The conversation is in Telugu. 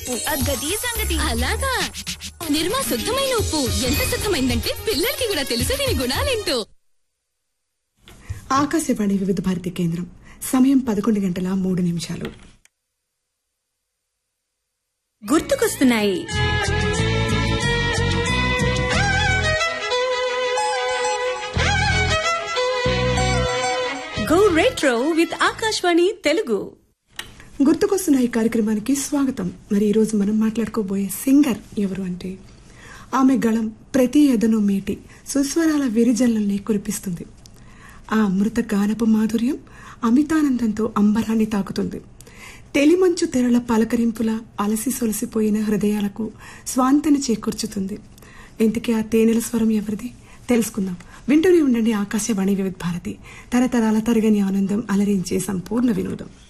ఉప్పు అద్గతి సంగతి అలాగా నిర్మా శుద్ధమైన ఉప్పు ఎంత శుద్ధమైందంటే పిల్లలకి కూడా తెలుసు దీని గుణాలేంటో ఆకాశవాణి వివిధ భారతి కేంద్రం సమయం పదకొండు గంటల మూడు నిమిషాలు గుర్తుకొస్తున్నాయి go retro with Akashvani Telugu గుర్తుకొస్తున్న ఈ కార్యక్రమానికి స్వాగతం మరి ఈ రోజు మనం మాట్లాడుకోబోయే సింగర్ ఎవరు అంటే ఆమె గళం ప్రతి ఎదను మీటి సుస్వరాల విరిజల్లని కురిపిస్తుంది ఆ అమృత గానపు మాధుర్యం అమితానందంతో అంబరాన్ని తాకుతుంది తెలిమంచు తెరల పలకరింపుల అలసి సొలసిపోయిన హృదయాలకు స్వాంతని చేకూర్చుతుంది ఇంతకీ ఆ తేనెల స్వరం ఎవరిది తెలుసుకుందాం వింటూనే ఉండండి ఆకాశవాణి వివిధ భారతి తరతరాల తరగని ఆనందం అలరించే సంపూర్ణ వినోదం